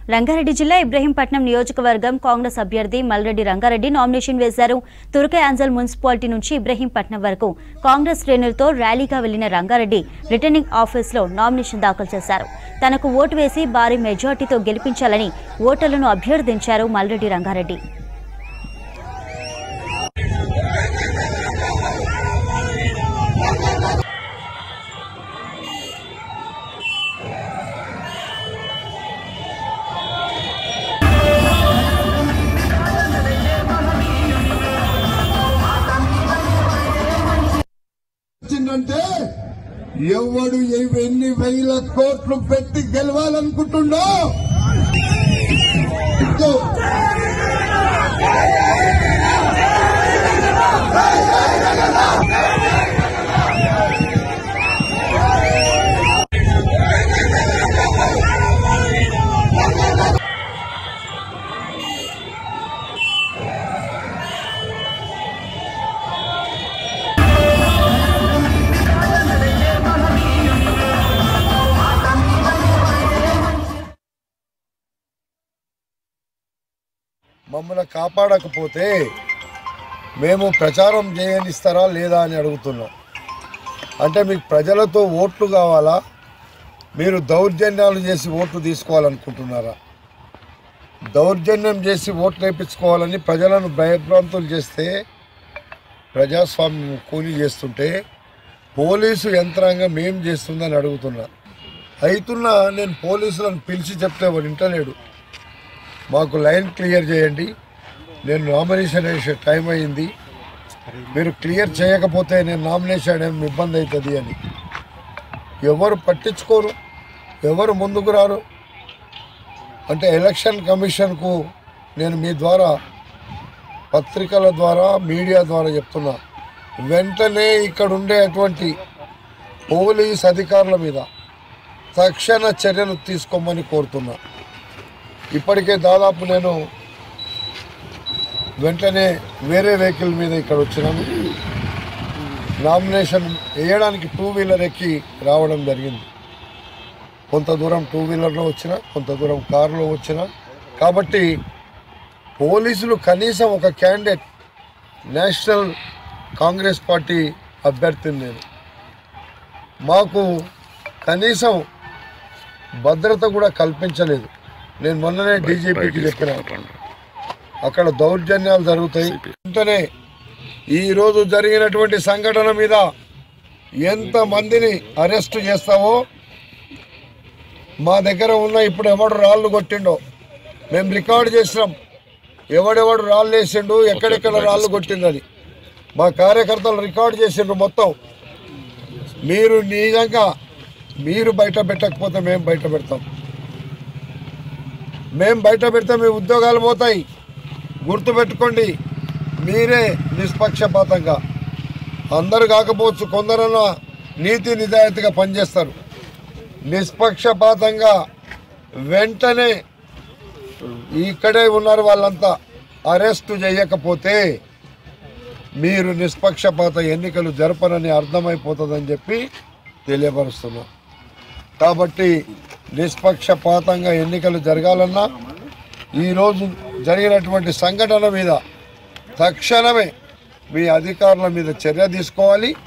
రంగారెడ్డి జిల్లా ఇబ్రహీంపట్నం నియోజకవర్గం కాంగ్రెస్ అభ్యర్థి మల్రెడ్డి రంగారెడ్డి నామినేషన్ వేశారు తుర్కై అంజల్ మున్సిపాలిటీ నుంచి ఇబ్రహీంపట్నం వరకు కాంగ్రెస్ శ్రేణులతో ర్యాలీగా వెళ్లిన రంగారెడ్డి రిటర్నింగ్ ఆఫీసులో నామినేషన్ దాఖలు చేశారు తనకు ఓటు వేసి భారీ మెజార్టీతో గెలిపించాలని ఓటర్లను అభ్యర్థించారు మల్రెడ్డి రంగారెడ్డి వచ్చిందంటే ఎవడు ఎవ్- ఎన్ని వేల కోట్లు పెట్టి గెలవాలనుకుంటుండో ఇదో. మమ్మల్ని కాపాడకపోతే మేము ప్రచారం చేయనిస్తారా లేదా అని అడుగుతున్నాం అంటే మీకు ప్రజలతో ఓట్లు కావాలా మీరు దౌర్జన్యాలు చేసి ఓట్లు తీసుకోవాలనుకుంటున్నారా దౌర్జన్యం చేసి ఓట్లు వేయించుకోవాలని ప్రజలను భయభ్రాంతులు చేస్తే ప్రజాస్వామ్యం కూలీ చేస్తుంటే పోలీసు యంత్రాంగం ఏం చేస్తుందని అడుగుతున్నా అయితున్నా నేను పోలీసులను పిలిచి చెప్తే వాడు వింటలేడు మాకు లైన్ క్లియర్ చేయండి నేను నామినేషన్ వేసే టైం అయింది మీరు క్లియర్ చేయకపోతే నేను నామినేషన్ ఏం ఇబ్బంది అవుతుంది అని ఎవరు పట్టించుకోరు ఎవరు ముందుకు రారు అంటే ఎలక్షన్ కమిషన్కు నేను మీ ద్వారా పత్రికల ద్వారా మీడియా ద్వారా చెప్తున్నా వెంటనే ఇక్కడ ఉండేటువంటి పోలీస్ అధికారుల మీద తక్షణ చర్యలు తీసుకోమని కోరుతున్నా ఇప్పటికే దాదాపు నేను వెంటనే వేరే వెహికల్ మీద ఇక్కడ వచ్చినాను నామినేషన్ వేయడానికి టూ వీలర్ ఎక్కి రావడం జరిగింది కొంత దూరం టూ వీలర్లో వచ్చిన కొంత దూరం కారులో వచ్చిన కాబట్టి పోలీసులు కనీసం ఒక క్యాండిడేట్ నేషనల్ కాంగ్రెస్ పార్టీ అభ్యర్థిని నేను మాకు కనీసం భద్రత కూడా కల్పించలేదు నేను మొన్ననే డీజీపీకి చెప్పిన అక్కడ దౌర్జన్యాలు జరుగుతాయి వెంటనే ఈ రోజు జరిగినటువంటి సంఘటన మీద ఎంత మందిని అరెస్ట్ చేస్తావో మా దగ్గర ఉన్న ఇప్పుడు ఎవడు రాళ్ళు కొట్టిండో మేము రికార్డు చేసినాం ఎవడెవడు రాళ్ళు వేసిండు ఎక్కడెక్కడ రాళ్ళు కొట్టిందని మా కార్యకర్తలు రికార్డు చేసిండ్రు మొత్తం మీరు నిజంగా మీరు బయట పెట్టకపోతే మేము బయట పెడతాం మేము బయట పెడితే మీ ఉద్యోగాలు పోతాయి గుర్తుపెట్టుకోండి మీరే నిష్పక్షపాతంగా అందరు కాకపోవచ్చు కొందరన్నా నీతి నిజాయితీగా పనిచేస్తారు నిష్పక్షపాతంగా వెంటనే ఇక్కడే ఉన్నారు వాళ్ళంతా అరెస్టు చేయకపోతే మీరు నిష్పక్షపాత ఎన్నికలు జరపనని అర్థమైపోతుందని చెప్పి తెలియపరుస్తున్నా కాబట్టి నిష్పక్షపాతంగా ఎన్నికలు జరగాలన్నా ఈరోజు జరిగినటువంటి సంఘటన మీద తక్షణమే మీ అధికారుల మీద చర్య తీసుకోవాలి